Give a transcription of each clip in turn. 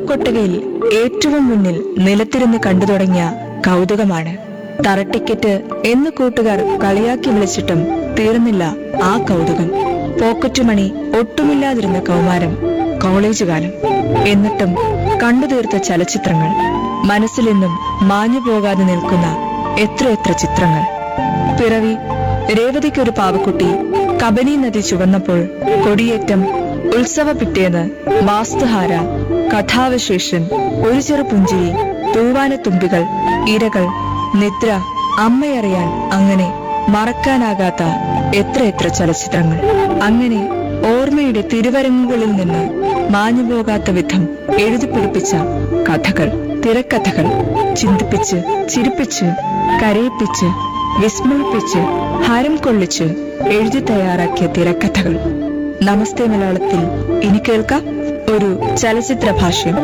ജനക്കൊട്ടകയിൽ ഏറ്റവും മുന്നിൽ നിലത്തിരുന്ന് കണ്ടു തുടങ്ങിയ കൗതുകമാണ് തറ ടിക്കറ്റ് എന്ന് കൂട്ടുകാർ കളിയാക്കി വിളിച്ചിട്ടും തീർന്നില്ല ആ കൗതുകം പോക്കറ്റ് മണി ഒട്ടുമില്ലാതിരുന്ന കൗമാരം കോളേജ് കാലം എന്നിട്ടും കണ്ടു തീർത്ത ചലച്ചിത്രങ്ങൾ മനസ്സിലെന്നും മാഞ്ഞു പോകാതെ നിൽക്കുന്ന എത്രയെത്ര ചിത്രങ്ങൾ പിറവി രേവതിക്കൊരു പാവക്കുട്ടി കബനി നദി ചുവന്നപ്പോൾ കൊടിയേറ്റം ഉത്സവ പിറ്റേന്ന് വാസ്തുഹാര കഥാവശേഷൻ ഒരു ചെറു പുഞ്ചിരി തൂവാനത്തുമ്പികൾ ഇരകൾ നിദ്ര അമ്മയറിയാൻ അങ്ങനെ മറക്കാനാകാത്ത എത്രയെത്ര ചലച്ചിത്രങ്ങൾ അങ്ങനെ ഓർമ്മയുടെ തിരുവരങ്ങുകളിൽ നിന്ന് മാഞ്ഞുപോകാത്ത വിധം എഴുതിപ്പിടിപ്പിച്ച കഥകൾ തിരക്കഥകൾ ചിന്തിപ്പിച്ച് ചിരിപ്പിച്ച് കരയിപ്പിച്ച് വിസ്മയിപ്പിച്ച് ഹരം കൊള്ളിച്ച് എഴുതി തയ്യാറാക്കിയ തിരക്കഥകൾ നമസ്തേ മലയാളത്തിൽ ഇനി കേൾക്കാം ഒരു ചലച്ചിത്ര ഭാഷ്യം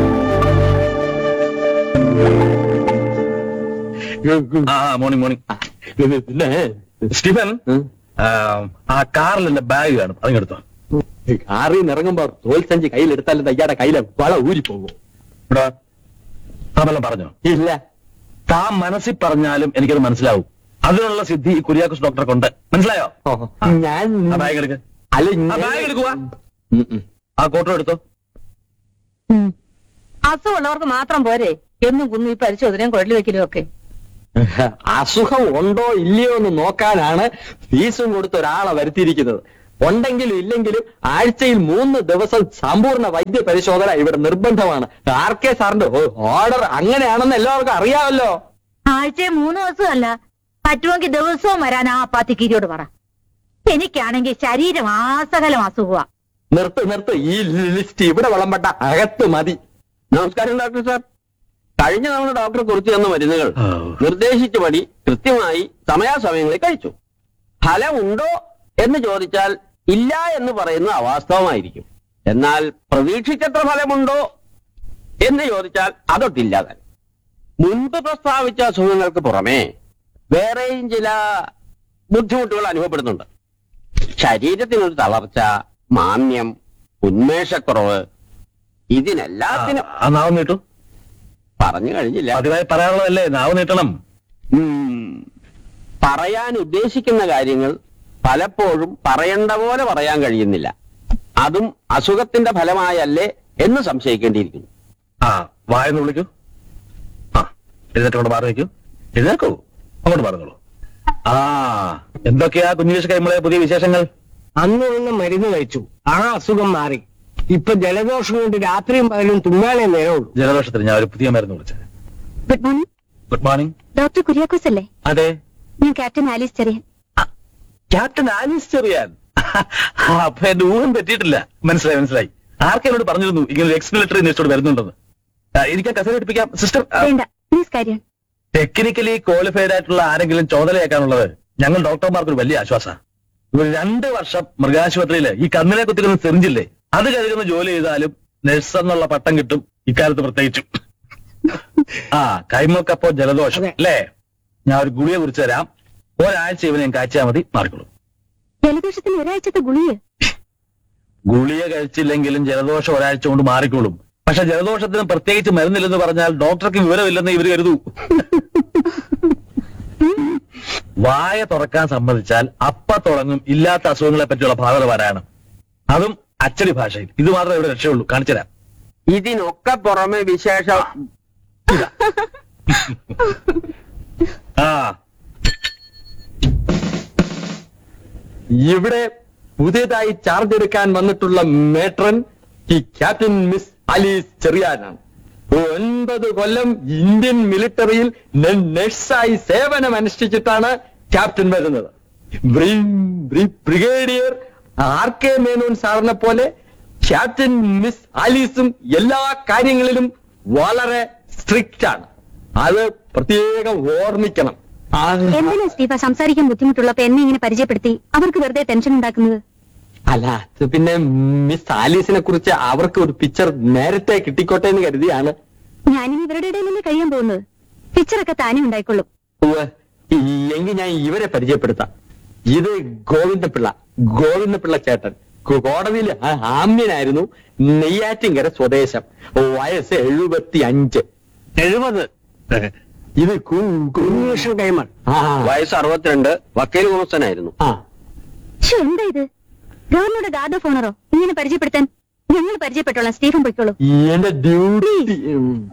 ആ മോർണിംഗ് മോർണിംഗ് പിന്നെ സ്റ്റീഫൻ ആ, ആ കാറിൽ എന്റെ ബാഗ് കാണും അതിങ്ങെടുത്തോ കാറിൽ നിന്ന് ഇറങ്ങുമ്പോ തോൽ സഞ്ചി കയ്യിലെടുത്താലും ഇയാടെ കയ്യിലെ വള ഊരി പോകും ഇവിടെ താമെല്ലാം പറഞ്ഞോ ഇല്ല താൻ മനസ്സിൽ പറഞ്ഞാലും എനിക്കത് മനസ്സിലാവും അതിനുള്ള സിദ്ധി ഈ കുര്യാക്കോസ് ഡോക്ടറെ കൊണ്ട് മനസ്സിലായോ ഞാൻ ആ ബാഗ് എടുക്ക അല്ല ആ ഞാൻ- ബാഗ് എടുക്കുക ഉം, ഉം. ആ കോട്ടോ എടുത്തോ അസുഖമുള്ളവർക്ക് മാത്രം പോരെ എന്നും കുന്നു ഈ പരിശോധനയും കുഴൽ വെക്കലും ഒക്കെ അസുഖം ഉണ്ടോ ഇല്ലയോ എന്ന് നോക്കാനാണ് ഫീസും കൊടുത്ത് ഒരാളെ വരുത്തിയിരിക്കുന്നത് ഉണ്ടെങ്കിലും ഇല്ലെങ്കിലും ആഴ്ചയിൽ മൂന്ന് ദിവസം സമ്പൂർണ്ണ വൈദ്യ പരിശോധന ഇവിടെ നിർബന്ധമാണ് ആർ കെ സാറിന്റെ ഓർഡർ അങ്ങനെയാണെന്ന് എല്ലാവർക്കും അറിയാമല്ലോ ആഴ്ചയിൽ മൂന്ന് ദിവസമല്ല പറ്റുമെങ്കിൽ ദിവസവും വരാൻ ആ അപ്പാത്തിക്കീരിയോട് പറ എനിക്കാണെങ്കിൽ ശരീരം ആസകലം അസുഖമാ നിർത്ത് നിർത്ത് ഈ ലിസ്റ്റ് ഇവിടെ വിളമ്പട്ട അകത്ത് മതി നമസ്കാരം ഡോക്ടർ സാർ കഴിഞ്ഞ തവണ ഡോക്ടർ കുറിച്ച് തന്ന മരുന്നുകൾ നിർദ്ദേശിച്ച പടി കൃത്യമായി സമയാസമയങ്ങളിൽ കഴിച്ചു ഫലമുണ്ടോ എന്ന് ചോദിച്ചാൽ ഇല്ല എന്ന് പറയുന്നത് അവാസ്തവമായിരിക്കും എന്നാൽ പ്രതീക്ഷിച്ചത്ര ഫലമുണ്ടോ എന്ന് ചോദിച്ചാൽ അതൊട്ടില്ലാതെ മുൻപ് പ്രസ്താവിച്ച അസുഖങ്ങൾക്ക് പുറമെ വേറെയും ചില ബുദ്ധിമുട്ടുകൾ അനുഭവപ്പെടുന്നുണ്ട് ശരീരത്തിനൊരു തളർച്ച മാന്യം ഉന്മേഷക്കുറവ് ഇതിനെല്ലാത്തിനും ആ നാവ് നീട്ടു പറഞ്ഞു കഴിഞ്ഞില്ല പതിവായി പറയാനുള്ളതല്ലേ നാവ് നീട്ടണം ഉം. പറയാൻ ഉദ്ദേശിക്കുന്ന കാര്യങ്ങൾ പലപ്പോഴും പറയേണ്ട പോലെ പറയാൻ കഴിയുന്നില്ല അതും അസുഖത്തിന്റെ ഫലമായല്ലേ എന്ന് സംശയിക്കേണ്ടിയിരിക്കുന്നു ആ വായെന്ന് വിളിക്കൂ ആ എഴുന്നേറ്റ് കൊണ്ട് മാറി വയ്ക്കൂ എഴുന്നേക്കൂ അങ്ങോട്ട് പറഞ്ഞോളൂ ആ എന്തൊക്കെയാ കുഞ്ഞുവേശ കൈമളെ പുതിയ വിശേഷങ്ങൾ അന്ന് നിന്ന് മരുന്ന് കഴിച്ചു ആ അസുഖം മാറി ഇപ്പൊ ജലദോഷം കൊണ്ട് രാത്രിയും പകലും തുമ്മാനേ നേരമുള്ളൂ ജലദോഷത്തിന് ഞാൻ ഒരു പുതിയ മരുന്ന് വിളിച്ചത് good morning good morning doctor Kuriakose അല്ലേ അതെ ഞാൻ captain Alice Cherian captain Alice Cherian ആ, അപ്പൊ എന്റെ ഊഹം തെറ്റിയിട്ടില്ല മനസ്സിലായി മനസ്സിലായി ആർക്കെന്നോട് പറഞ്ഞിരുന്നു ഇങ്ങനെ ഒരു എക്സ് മിലിറ്ററി നേഴ്സോട് വരുന്നുണ്ടെന്ന് ആ, എനിക്ക് ആ കസേര എടുപ്പിക്കാം സിസ്റ്റർ വേണ്ട പ്ലീസ് കാര്യം ടെക്നിക്കലി ക്വാളിഫൈഡ് ആയിട്ടുള്ള ആരെങ്കിലും ചോദനയേക്കാനുള്ളത് ഞങ്ങൾ ഡോക്ടർമാർക്ക് ഒരു വലിയ ആശ്വാസ ഒരു രണ്ട് വർഷം മൃഗാശുപത്രിയിൽ ഈ കന്നിനെ കുത്തിക്കുന്ന സെറിഞ്ചില്ലേ അത് കരുതുന്ന ജോലി ചെയ്താലും നഴ്സ് എന്നുള്ള പട്ടം കിട്ടും ഇക്കാലത്ത് പ്രത്യേകിച്ചും ആ കൈമക്കപ്പോ ജലദോഷം അതെ. അല്ലേ ഞാൻ ഒരു ഗുളിക കുറിച്ച് തരാം ഒരാഴ്ച ഇവനെ ഞാൻ കാഴ്ചയാൽ മതി മാറിക്കോളൂ ജലദോഷത്തിന് ഒരാഴ്ചത്തെ ഗുളിക ഗുളിക കഴിച്ചില്ലെങ്കിലും ജലദോഷം ഒരാഴ്ച കൊണ്ട് മാറിക്കോളും പക്ഷെ ജലദോഷത്തിന് പ്രത്യേകിച്ച് മരുന്നില്ലെന്ന് പറഞ്ഞാൽ ഡോക്ടർക്ക് വിവരമില്ലെന്ന് ഇവര് കരുതൂ വായ തുറക്കാൻ സമ്മതിച്ചാൽ അപ്പ തുടങ്ങും ഇല്ലാത്ത അസുഖങ്ങളെ പറ്റിയുള്ള ഭാഗത പാരായണം അതും അച്ചടി ഭാഷയിൽ ഇത് മാത്രമേ ഇവിടെ രക്ഷയുള്ളൂ കാണിച്ചുതരാം ഇതിനൊക്കെ പുറമെ വിശേഷം ആ ഇവിടെ പുതിയതായി ചാർജ് എടുക്കാൻ വന്നിട്ടുള്ള മേട്രൻ ഈ ക്യാപ്റ്റൻ മിസ് അലീസ് ചെറിയാനാണ് ഒൻപത് കൊല്ലം ഇന്ത്യൻ മിലിറ്ററിയിൽ ന- നഴ്സായി സേവനം അനുഷ്ഠിച്ചിട്ടാണ് ക്യാപ്റ്റൻ വരുന്നത് bri- bri- brigadier R K Menon സാറിനെ പോലെ ക്യാപ്റ്റൻ മിസ് ആലീസും എല്ലാ കാര്യങ്ങളിലും വളരെ സ്ട്രിക്റ്റ് ആണ് അത് പ്രത്യേകം ഓർമ്മിക്കണം ആ എന്തിനാ സ്റ്റീഫ സംസാരിക്കാൻ ബുദ്ധിമുട്ടുള്ളപ്പോ എന്നെ ഇങ്ങനെ പരിചയപ്പെടുത്തി അവർക്ക് വെറുതെ ടെൻഷൻ ഉണ്ടാക്കുന്നത് അല്ല അത് പിന്നെ മിസ് ആലീസിനെ കുറിച്ച് അവർക്ക് ഒരു പിക്ചർ നേരത്തെ കിട്ടിക്കോട്ടെ എന്ന് കരുതിയാണ് ഞാനിനി ഇവരുടെ ഇടയിലല്ലേ കഴിയാൻ പോകുന്നത് പിക്ചറൊക്കെ താനേ ഉണ്ടായിക്കൊള്ളും ഉവ്വ്. എങ്കിൽ ഞാൻ ഇവരെ പരിചയപ്പെടുത്താം ഇത് ഗോവിന്ദപിള്ള ഗോവിന്ദപിള്ള ചേട്ടൻ കോ- കോടതിയിൽ ആ- ആമ്യനായിരുന്നു നെയ്യാറ്റിങ്കര സ്വദേശം വയസ്സ് എഴുപത്തി അഞ്ച് എഴുപത് ഇത് കു- കു- കുഞ്ഞുകൃഷ്ണൻ കൈമൾ ആ, വയസ്സ് അറുപത്തിരണ്ട് വക്കീൽ കുമസ്തനായിരുന്നു ആ. ശ്ശോ, എന്താ ഇത് ഗവർണറുടെ ഗാർഡ് ഓഫ് ഓണറോ ഇങ്ങനെ പരിചയപ്പെടുത്താൻ ഞങ്ങൾ പരിചയപ്പെട്ടോളാം സ്റ്റീഫൻ പൊയ്ക്കോളൂ എന്റെ ഡ്യൂട്ടി